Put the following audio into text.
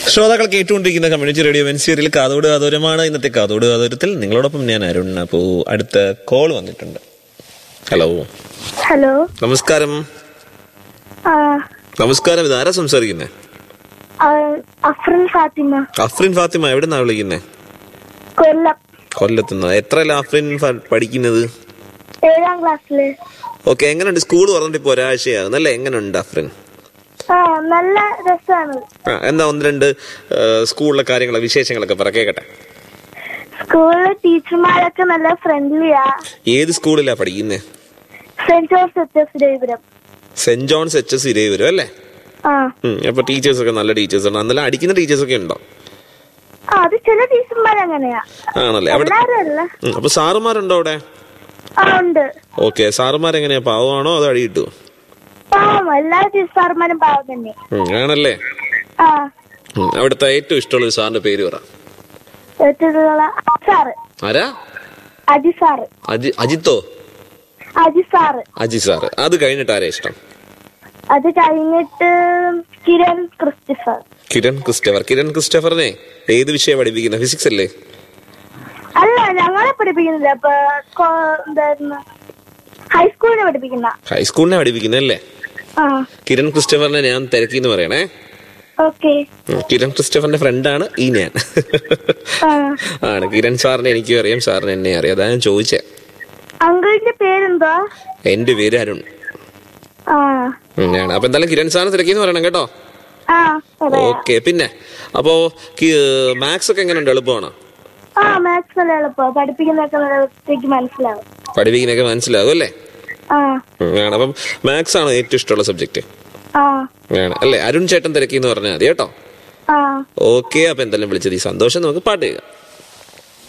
ശ്രോതാക്കൾ കേട്ടുകൊണ്ടിരിക്കുന്ന community radio വെൻസിയറിൽ കാതോട് കാതോരമാണ് ഇന്നത്തെ കാതോട് കാതോരത്തിൽ നിങ്ങളോടൊപ്പം ഞാൻ അരുൺ അപ്പോ അടുത്ത കോൾ വന്നിട്ടുണ്ട് ഹലോ ഹലോ നമസ്കാരം ആ, നമസ്കാരം ഇതാരാ സംസാരിക്കുന്നേ ആ, അഫ്രൽ ഫാത്തിമ അഫ്രിൻ ഫാത്തിമ എവിടെ നിന്നാ വിളിക്കുന്നേ കൊല്ലം കൊല്ലത്തുനിന്ന് എത്രയല്ല അഫ്രിൻ ഫ- പഠിക്കുന്നത് ഏഴാം ക്ലാസ്സില് ഓക്കെ എങ്ങനെയുണ്ട് സ്കൂൾ പറഞ്ഞിട്ട് ഇപ്പൊ ഒരാഴ്ചയാകും അല്ലേ എങ്ങനെയുണ്ട് അഫ്രിൻ ആ നല്ല രസമാണ് ആ എന്നാ ഒന്ന് രണ്ട് ആ, സ്കൂളിലെ കാര്യങ്ങളെ വിശേഷങ്ങളൊക്കെ പറ കേക്കട്ടെ സ്കൂളിലെ ടീച്ചർമാരൊക്കെ നല്ല ഫ്രണ്ട്ലിയാ ഏത് സ്കൂളിലാ പഠിക്കുന്നേ Saint George H S Devapuram Saint John's H S ഇരേവരും അല്ലേ ആ ഉം, അപ്പൊ ടീച്ചേഴ്സ് ഒക്കെ നല്ല ടീച്ചേഴ്സ് ആണ് നല്ല അടിക്കുന്ന ടീച്ചേഴ്സ് ഒക്കെ ഉണ്ടോ ആ, അത് ചില ടീച്ചർമാർ അങ്ങനെയാ ആണല്ലേ അവിടെ എല്ലാരും അല്ല ഉം, അപ്പൊ സാറുമാരുണ്ടോ അവിടെ ആ ഉണ്ട് ഓക്കെ സാറുമാർ എങ്ങനെയാ പാവമാണോ അതോ അടി കിട്ടുമോ പാവം എല്ലാ ടീച്ചർമാരും പാവം തന്നെ ഉം, ആണല്ലേ ആ ഉം, അവിടുത്തെ ഏറ്റവും ഇഷ്ടമുള്ള ഒരു സാറിന്റെ പേര് പറ ഏറ്റവും സാറ് ആരാ അജി സാറ് അജി അജിത്തോ അജി സാറ് അജി സാറ് അത് കഴിഞ്ഞിട്ട് ആരാ ഇഷ്ടം അത് കഴിഞ്ഞിട്ട് കിരൺ ക്രിസ്റ്റഫർ കിരൺ ക്രിസ്റ്റഫർ കിരൺ ക്രിസ്റ്റഫറിനെ ഏത് വിഷയം പഠിപ്പിക്കുന്നത് ഫിസിക്സ് അല്ലേ അല്ല ഞങ്ങളെ പഠിപ്പിക്കുന്നില്ല ഇപ്പൊ കൊ- എന്തായിരുന്നു ഹൈസ്കൂളിനെ പഠിപ്പിക്കുന്ന ഹൈസ്കൂളിനെ പഠിപ്പിക്കുന്നത് അല്ലേ ആ കിരൺ ക്രിസ്റ്റഫറിനെ ഞാൻ തിരക്കിന്ന് പറയണേ ഓക്കെ ഉം, കിരൺ ക്രിസ്റ്റഫറിന്റെ ഫ്രണ്ടാണ് ഈ ഞാൻ ആ ആണ് കിരൺ സാറിനെ എനിക്കും അറിയാം സാറിന് എന്നെ അറിയാം അതാ ഞാൻ ചോദിച്ചേ അങ്കിളിന്റെ പേരെന്താ എന്റെ പേര് അരുൺ ആ ഉം, ആണ് അപ്പൊ എന്തായാലും കിരൺ സാറിന് തിരക്കിന്ന് പറയണം കേട്ടോ ആ പറയാം ഓക്കെ പിന്നെ അപ്പോ മാത്സ് ഒക്കെ എങ്ങനെയുണ്ട് എളുപ്പമാണോ ആ മാത്സ് നല്ല എളുപ്പം പഠിപ്പിക്കുന്നതൊക്കെ നല്ല വൃത്തിക്ക് മനസ്സിലാവും പഠിപ്പിക്കുന്നൊക്കെ മനസ്സിലാകും അല്ലേ ആ ഉം, ആണ് അപ്പം മാത്സ് ആണ് ഏറ്റവും ഇഷ്ടമുള്ള സബ്ജക്ട് ആ ആണ് അല്ലേ അരുൺ ചേട്ടൻ തിരക്കിന്ന് പറഞ്ഞാൽ മതി കേട്ടോ ആ ഓക്കെ അപ്പൊ എന്തായാലും വിളിച്ചത് ഈ സന്തോഷം നമുക്ക് പാട്ട് കേൾക്കാം